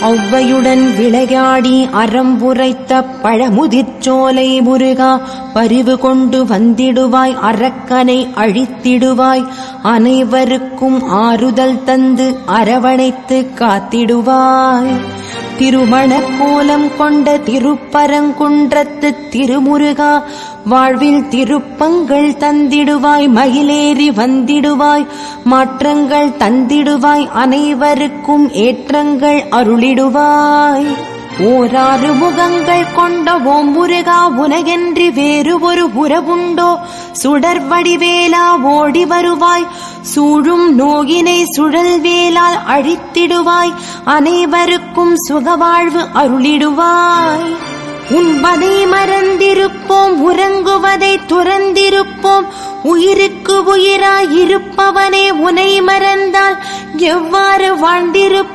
ஒவ்வையுடன் விளையாடி அறம்புரைத்த பழமுதிர்ச்சோலை முருகா பரிவு கொண்டு வந்திடுவாய் அரக்கனை அழித்திடுவாய் அனைவருக்கும் ஆறுதல் தந்து அரவணைத்து காத்திடுவாய் திருமணக் கோலம் கொண்ட திருப்பரங்குன்றத்து திருமுருகா வாழ்வில் திருப்பங்கள் தந்திடுவாய் மயிலேறி வந்திடுவாய் மாற்றங்கள் தந்திடுவாய் அனைவருக்கும் ஏற்றங்கள் அருளிடுவாய் ஓராறு முகங்கள் கொண்ட ஓம் முருகா உலகென்றி வேறு ஒரு உறவுண்டோ சுடர் வடிவேலா ஓடி வருவாய் சூழும் நோயினை சுழல் வேலால் அழித்திடுவாய் அனைவருக்கும் சுகவாழ்வு அருளிடுவாய் உண்பதை மறந்திருப்போம் உறங்குவதை துறந்திருப்போம் உயிருக்கு உயிராய் இருப்பவனே உனை மறந்தால் எவ்வாறு வாழ்ந்திருப்போம்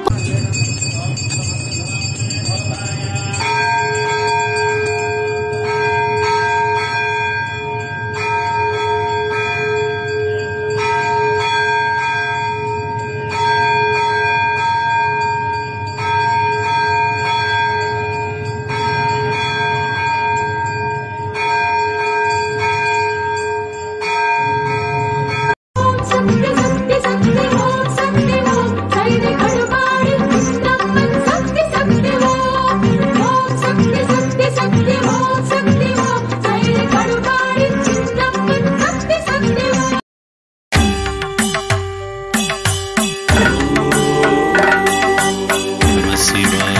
சக்தி சக்தி சக்தி ஓம் சக்தி ஓம் கைதை கடுமாறி குண்டப்பன் சக்தி சக்தி ஓம் ஓம் சக்தி சக்தி சக்தி ஓம் சக்தி ஓம் கைதை கடுமாறி குண்டப்பன் சக்தி சக்தி ஓம் நம சிவாய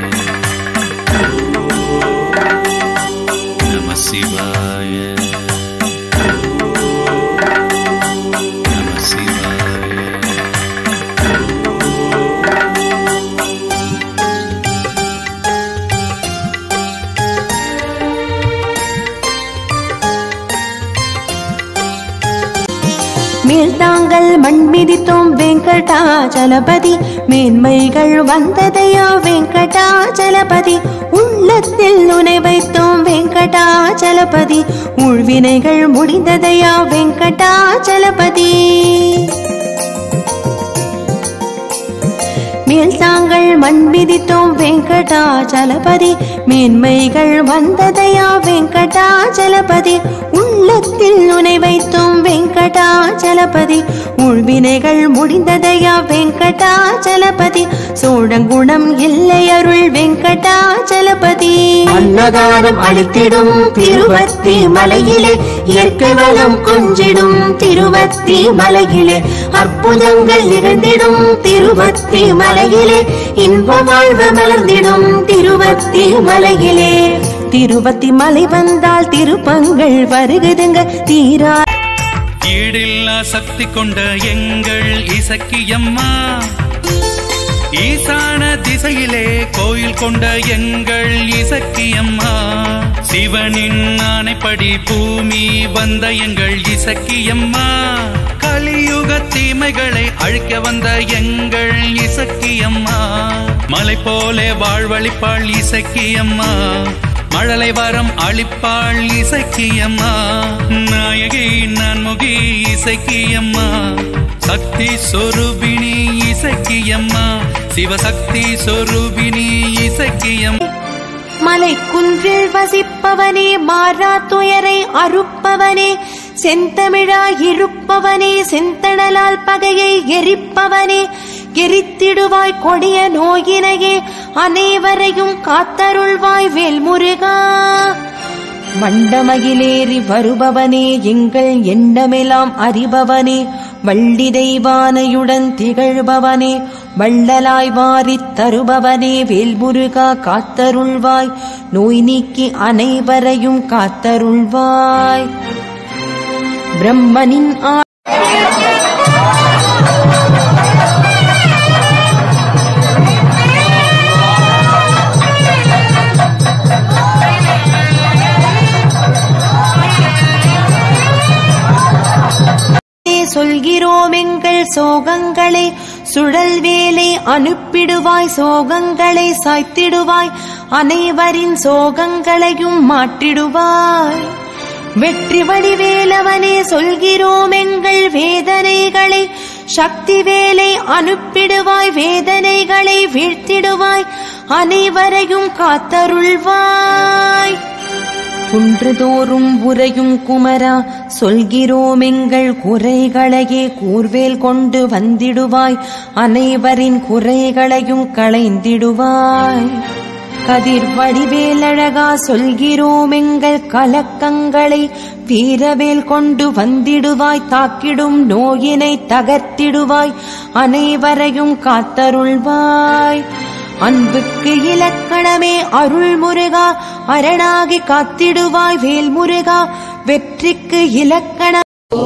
நம சிவாய நம சிவாய மேல் தாங்கள் மண் மிதித்தோம் வெங்கடாச்சலபதி மேன்மைகள் வந்ததையா வெங்கடாச்சலபதி உள்ளத்தில் நுனை வைத்தோம் வெங்கடாச்சலபதி உள்வினைகள் முடிந்ததையா வெங்கடாச்சலபதி மேல் தாங்கள் மண் மிதித்தோம் வெங்கடாச்சலபதி மேன்மைகள் வந்ததையா வெங்கடாச்சலபதி உள்ளத்தில் நுனை வைத்தோம் வெங்கடாச்சலபதி உள்வினைகள் முடிந்ததையா வெங்கடாச்சலபதி சோழங்குணம் இல்லை அருள் வெங்கடாச்சலபதி அன்னதானம் அளித்திடும் திருவத்தி மலையிலே இயற்கை வளம் கொஞ்சிடும் திருவத்தி மலையிலே அற்புதங்கள் நிகழ்ந்திடும் திருவத்தி மலையிலே இன்ப வாழ்வு மலர்ந்திடும் திருவத்தி மலையிலே திருவத்தி மலை வந்தால் திருப்பங்கள் வருகுதுங்க தீரா ஈடில்லா சக்தி கொண்ட எங்கள் இசக்கியம்மா ஈசான திசையிலே கோயில் கொண்ட எங்கள் இசக்கியம்மா சிவனின் ஆணைப்படி பூமி வந்த எங்கள் இசக்கியம்மா கலியுக தீமைகளை அழிக்க வந்த எங்கள் இசக்கியம்மா மலை போலே வாழ்வழிப்பாள் இசக்கியம்மா மழலை வரம் அளிப்பாள் இசக்கியம்மா நாயகி நான்முகி இசக்கியம்மா சக்தி சொரூபிணி இசக்கியம்மா சிவசக்தி சொரூபிணி இசக்கியம் மலை குன்றில் வசிப்பவனே மாறா துயரை அறுப்பவனே செந்தமிழாய் இருப்பவனே செந்தணலால் பகையை எரிப்பவனே எரித்திடுவாய் கொடிய நோயினையே அனைவரையும் காத்தருள்வாய் வேல்முருகா மண்டமகிலேறி வருபவனே எங்கள் எண்ணமெல்லாம் அறிபவனே வள்ளி தெய்வானையுடன் திகழ்பவனே வள்ளலாய் வாரித் தருபவனே வேல்முருகா காத்தருள்வாய் நோய் நீக்கி அனைவரையும் காத்தருள்வாய் பிரம்மனின் ஆ சொல்கிறோம் எங்கள் சோகங்களை சுழல் வேலை அனுப்பிடுவாய் சோகங்களை சாய்த்திடுவாய் அனைவரின் சோகங்களையும் மாற்றிடுவாய் வெற்றி வடிவேலவனே சொல்கிறோம் எங்கள் வேதனைகளை சக்தி வேலை அனுப்பிடுவாய் வேதனைகளை வீழ்த்திடுவாய் அனைவரையும் காத்தருள்வாய் குன்றுதோறும் உரையும் குமரா சொல்கிறோம் எங்கள் குறைகளையே கூர்வேல் கொண்டு வந்திடுவாய் அனைவரின் குறைகளையும் களைந்திடுவாய் கதிர் வடிவேலழகா சொல்கிறோம் எங்கள் கலக்கங்களை வீரவேல் கொண்டு வந்திடுவாய் தாக்கிடும் நோயினை தகர்த்திடுவாய் அனைவரையும் காத்தருள்வாய் அன்புக்கு இலக்கணமே அருள் முருகா அரணாகி காத்திடுவாய் வேல் முருகா வெற்றிக்கு இலக்கணம்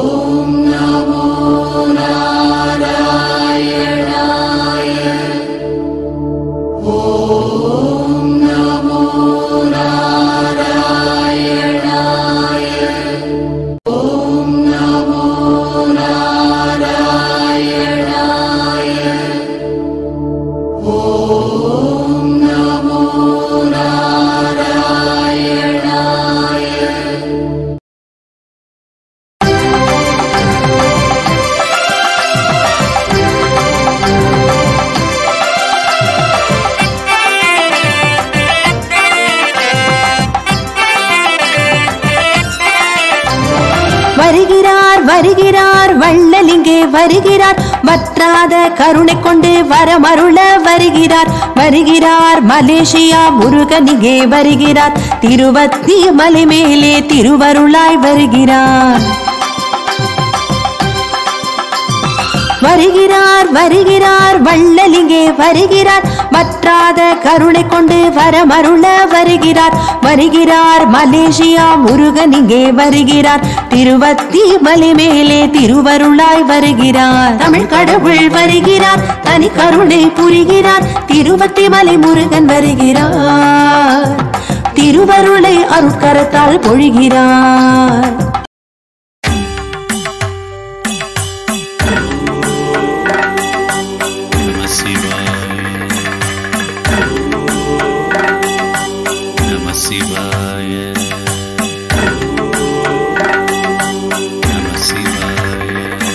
வருகிறார் வருகிறார் வள்ளலிங்கே வருகிறார் வற்றாத கருணை கொண்டு வரமருள வருகிறார் வருகிறார் மலேசியா முருகனிங்கே வருகிறார் திருவத்தி மலை மேலே திருவருளாய் வருகிறார் வருகிறார் வருகிறார் வள்ளலிங்கே வருகிறார் வற்றாத கருணை கொண்டு வரமருள வருகிறார் வருகிறார் மலேசியா முருகன் இங்கே வருகிறார் திருவத்தி மலை மேலே திருவருளாய் வருகிறார் தமிழ் கடவுள் வருகிறார் தனி கருணை புரிகிறார் திருவத்தி மலை முருகன் வருகிறார் திருவருளை அருட்கரத்தால் பொழிகிறார் நம சிவாய நம சிவாய நம சிவாய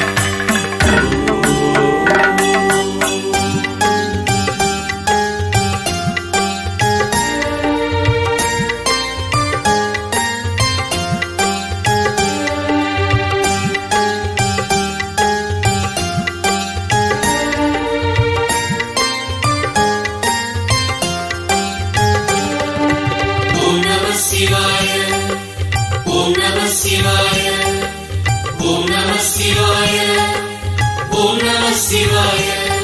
ஓம் நம சிவாய ஓம் நம சிவாய ஓம் நம சிவாய ஓம் நம சிவாய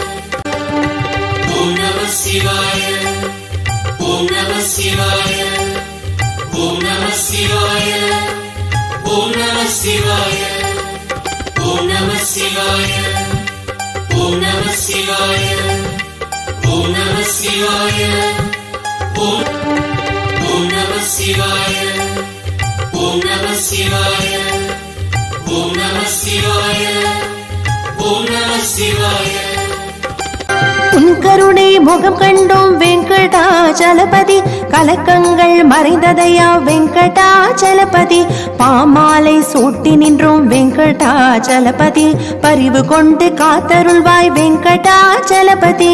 ஓம் நம சிவாய ஓம் நம சிவாய ஓம் நம சிவாய ஓம் நம சிவாய ஓம் நம சிவாய ஓம் நம சிவாய ஓம் நம சிவாய ஓம் ஓம் நம சிவாய ஓம் நம சிவாய ஓம் நம சிவாய ஓம் நம சிவாய உன் கருணை முகம் கண்டோம் வெங்கடாச்சலபதி கலக்கங்கள் மறைந்ததையா வெங்கடாச்சலபதி பாமாலை சூட்டி நின்றோம் வெங்கடாச்சலபதி பரிவு கொண்டு காத்தருள்வாய் வெங்கடாச்சலபதி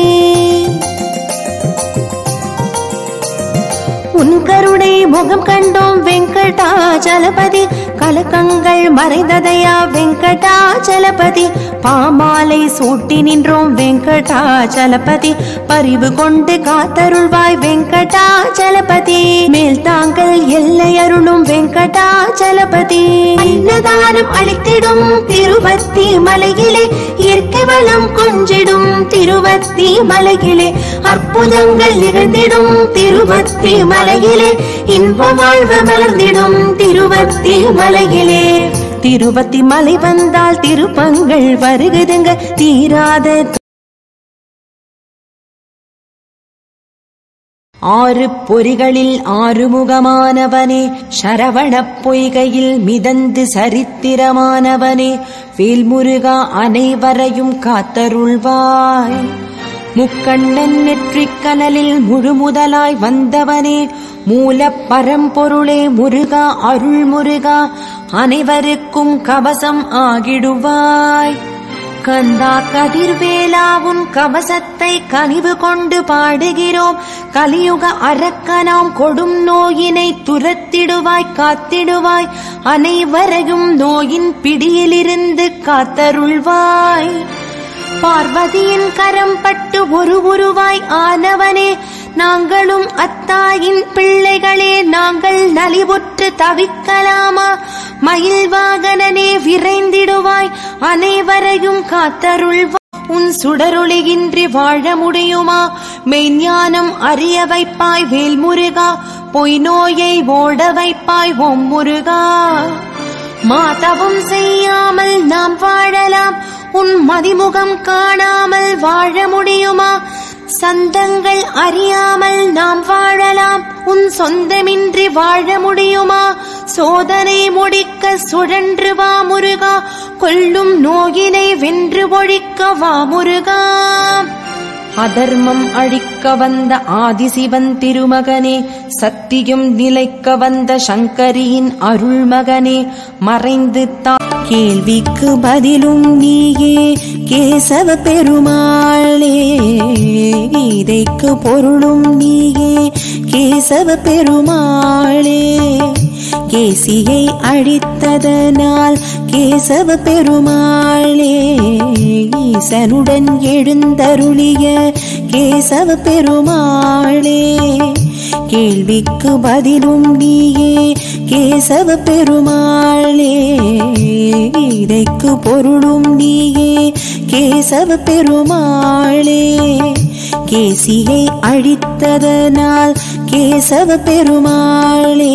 உன் கருணை முகம் கண்டோம் வெங்கடாச்சலபதி கலக்கங்கள் மறைந்ததையா வெங்கடாச்சலபதி பாமாலை சூட்டி நின்றோம் வெங்கடாச்சலபதி பரிவு கொண்டு காத்தருள்வாய் வெங்கடாச்சலபதி மேல் தாங்கள் எல்லை அருளும் வெங்கடாச்சலபதி அன்னதானம் அளித்திடும் திருவத்தி மலையிலே இயற்கை வளம் கொஞ்சிடும் திருவத்தி மலையிலே அற்புதங்கள் நிகழ்ந்திடும் திருவத்தி மலையிலே இன்ப வாழ்வு மலர்ந்திடும் திருவத்தி மலையிலே திருவத்தி மலை வந்தால் திருப்பங்கள் வருகுதுங்க தீராத ஆறு பொறிகளில் ஆறுமுகமானவனே சரவணப் பொய்கையில் மிதந்து சரித்திரமானவனே வேல்முருகா அனைவரையும் காத்தருள்வாய் முக்கண்ணன் நெற்றிக் கனலில் முழுமுதலாய் வந்தவனே மூலப் பரம்பொருளே முருகா அருள் முருகா அனைவருக்கும் கவசம் ஆகிடுவாய் கந்தா கதிர்வேலா உன் கவசத்தை கனிவு கொண்டு பாடுகிறோம் கலியுக அரக்கனாம் கொடும் நோயினை துரத்திடுவாய் காத்திடுவாய் அனைவரையும் நோயின் பிடியிலிருந்து காத்தருள்வாய் பார்வதியின் கரம் பட்டு ஒரு உருவாய் ஆனவனே நாங்களும் அத்தாயின் பிள்ளைகளே நாங்கள் நலிவுற்று தவிக்கலாமா மயில் வாகனனே விரைந்திடுவாய் அனைவரையும் காத்தருள்வாய் உன் சுடரொளியின்றி வாழ முடியுமா மெய்ஞானம் அறிய வைப்பாய் வேல்முருகா பொய் நோயை ஓட வைப்பாய் ஓம் முருகா மாதவம் செய்யாமல் நாம் வாழலாம் உன் மதிமுகம் காணாமல் வாழ முடியுமா சந்தங்கள் அறியாமல் நாம் வாழலாம் உன் சொந்தமின்றி வாழ முடியுமா சோதனை முடிக்க சுழன்று வா முருகா கொல்லும் நோயினை வென்று ஒழிக்க வா முருகா அதர்மம் அழிக்க வந்த ஆதிசிவன் திருமகனே சத்தியம் நிலைக்க வந்த சங்கரியின் அருள்மகனே மறைந்து தா கேள்விக்கு பதிலும் நீயே கேசவ பெருமாளே கீதைக்கு பொருளும் நீயே கேசவ பெருமாளே கேசியை அழித்ததனால் கேசவ பெருமாளே ஈசனுடன் எழுந்தருளிய கேசவ பெருமாளே கேள்விக்கு பதிலும் நீயே கேசவ பெருமாளே இதைக்கு பொருளும் நீயே கேசவ பெருமாளே கேசியை அழித்ததனால் கேசவ பெருமாளே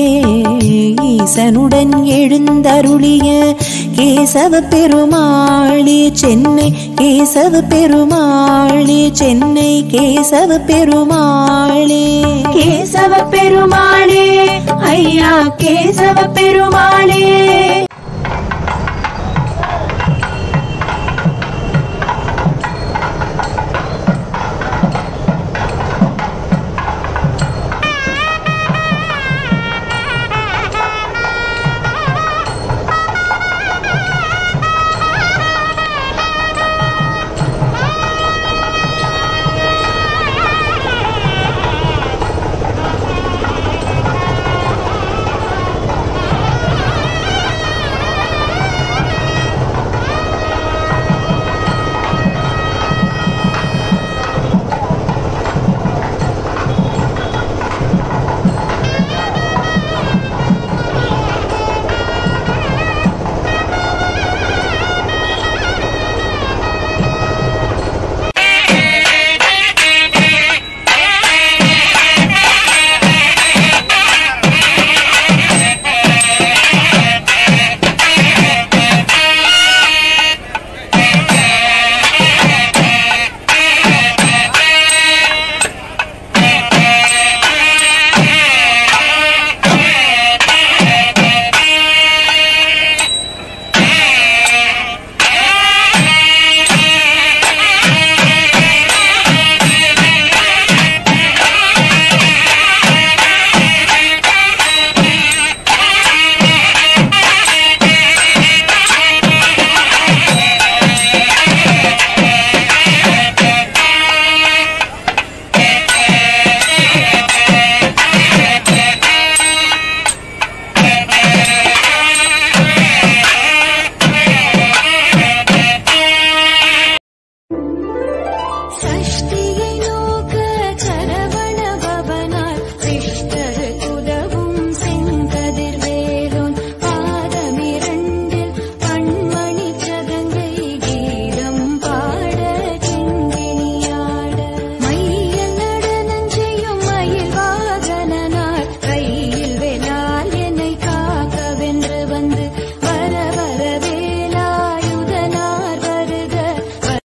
ஈசனுடன் எழுந்தருளிய கேசவ பெருமாளே சென்னை கேசவ பெருமாளே சென்னை கேசவ பெருமாளே கேசவ பெருமாளே ஐயா கேசவ பெருமாளே